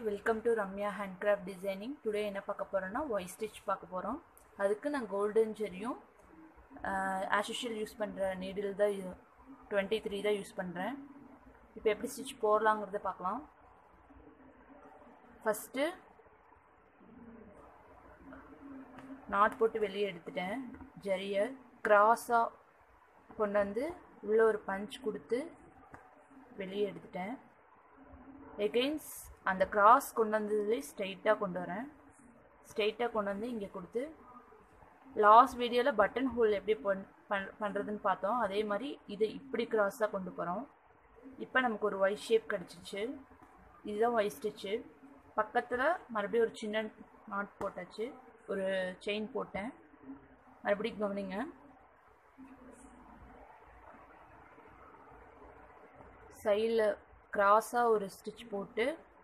welcome to Ramya handcraft designing today என்ன பார்க்க போகிறோன்னா ஒய் ஸ்டிச் பார்க்க போகிறோம் அதுக்கு நான் கோல்டன் ஜெரியும் ஆஸ் யூஷுவல் யூஸ் பண்ணுற நீடில் தான் டுவெண்ட்டி த்ரீ தான் யூஸ் பண்ணுறேன் இப்போ எப்படி ஸ்டிச் போடலாங்கிறத பார்க்கலாம் ஃபஸ்ட்டு நாட் போட்டு வெளியே எடுத்துட்டேன் ஜரியை க்ராஸாக கொண்டு வந்து உள்ளே ஒரு பஞ்ச் கொடுத்து வெளியே எடுத்துட்டேன் எகெயின்ஸ் அந்த கிராஸ் கொண்டு வந்ததுலேயே ஸ்ட்ரைட்டாக கொண்டு வரேன் ஸ்ட்ரைட்டாக கொண்டு வந்து இங்கே கொடுத்து லாஸ்ட் வீடியோவில் பட்டன் ஹோல் எப்படி பண் பண் பண்ணுறதுன்னு பார்த்தோம் அதே மாதிரி இதை இப்படி கிராஸாக கொண்டு போகிறோம் இப்போ நமக்கு ஒரு ஒய் ஷேப் கிடச்சிச்சு இதுதான் ஒய் ஸ்டிச்சு பக்கத்தில் மறுபடியும் ஒரு சின்ன நாட் போட்டாச்சு ஒரு செயின் போட்டேன் மறுபடியும் கவனிங்க சைடில் க்ராஸாக ஒரு ஸ்டிச் போட்டு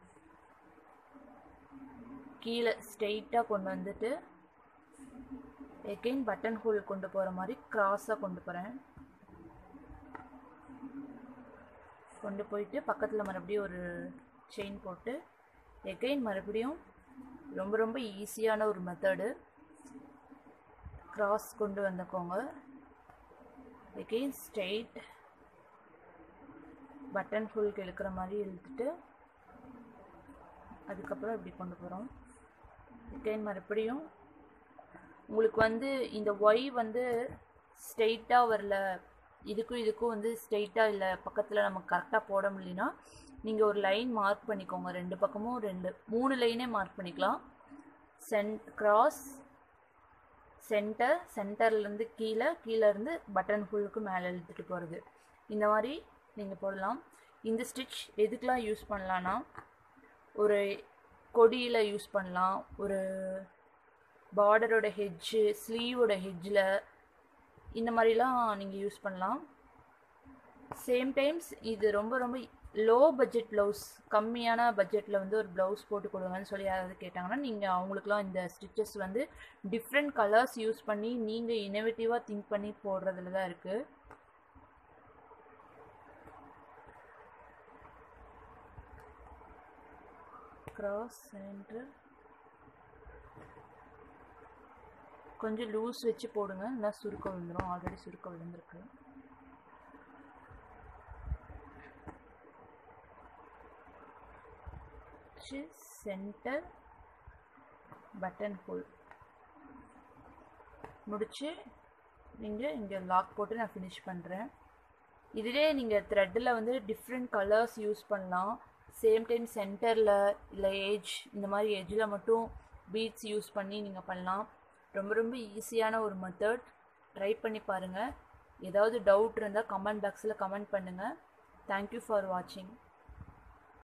கீழே ஸ்ட்ரெயிட்டாக கொண்டு வந்துட்டு எகெயின் பட்டன் ஹோல் கொண்டு போகிற மாதிரி க்ராஸாக கொண்டு போகிறேன் கொண்டு போயிட்டு பக்கத்தில் மறுபடியும் ஒரு செயின் போட்டு எகெயின் மறுபடியும் ரொம்ப ரொம்ப ஈஸியான ஒரு மெத்தடு க்ராஸ் கொண்டு வந்துக்கோங்க எகெயின் ஸ்ட்ரெயிட் பட்டன் ஃபுல்க்கு இழுக்கிற மாதிரி இழுத்துட்டு அதுக்கப்புறம் இப்படி கொண்டு போகிறோம் எகெயின் மறுபடியும் உங்களுக்கு வந்து இந்த ஒய் வந்து ஸ்ட்ரெயிட்டாக வரல இதுக்கும் இதுக்கும் வந்து ஸ்ட்ரெயிட்டாக இல்லை பக்கத்தில் நம்ம கரெக்டாக போட முடியலனா நீங்கள் ஒரு லைன் மார்க் பண்ணிக்கோங்க ரெண்டு பக்கமும் ரெண்டு மூணு லைனே மார்க் பண்ணிக்கலாம் சென்ட் கிராஸ் சென்டர் சென்டர்லேருந்து கீழே கீழேருந்து பட்டன் ஃபுல்லுக்கு மேலே இழுத்துட்டு போகிறது இந்த மாதிரி நீங்கள் போடலாம் இந்த ஸ்டிச் எதுக்கெலாம் யூஸ் பண்ணலான்னா ஒரு கொடியில் யூஸ் பண்ணலாம் ஒரு பார்டரோட ஹெட்ஜு ஸ்லீவோட ஹெட்ஜில் இந்த மாதிரிலாம் நீங்கள் யூஸ் பண்ணலாம் சேம் டைம்ஸ் இது ரொம்ப ரொம்ப லோ பட்ஜெட் ப்ளவுஸ் கம்மியான பட்ஜெட்டில் வந்து ஒரு ப்ளவுஸ் போட்டு கொடுங்கன்னு சொல்லி யாராவது கேட்டாங்கன்னா நீங்கள் அவங்களுக்குலாம் இந்த ஸ்டிச்சஸ் வந்து டிஃப்ரெண்ட் கலர்ஸ் யூஸ் பண்ணி நீங்கள் இனோவேட்டிவாக திங்க் பண்ணி போடுறதுல தான் இருக்குது கிராஸ் சென்டர் கொஞ்சம் லூஸ் வச்சு போடுங்க இல்லை சுருக்க விழுந்துடும் ஆல்ரெடி சுருக்க விழுந்துருக்கு சென்டர் பட்டன் ஹோல் முடிச்சு நீங்கள் இங்கே லாக் போட்டு நான் ஃபினிஷ் பண்ணுறேன் இதிலே நீங்கள் த்ரெட்டில் வந்து டிஃப்ரெண்ட் கலர்ஸ் யூஸ் பண்ணலாம் சேம் டைம் சென்டரில் இல்லை ஏஜ் இந்த மாதிரி ஏஜில் மட்டும் பீட்ஸ் யூஸ் பண்ணி நீங்கள் பண்ணலாம் ரொம்ப ரொம்ப ஈஸியான ஒரு மெத்தட் ட்ரை பண்ணி பாருங்கள் ஏதாவது டவுட் இருந்தால் கமெண்ட் பாக்ஸில் கமெண்ட் பண்ணுங்கள் தேங்க்யூ ஃபார் வாட்சிங்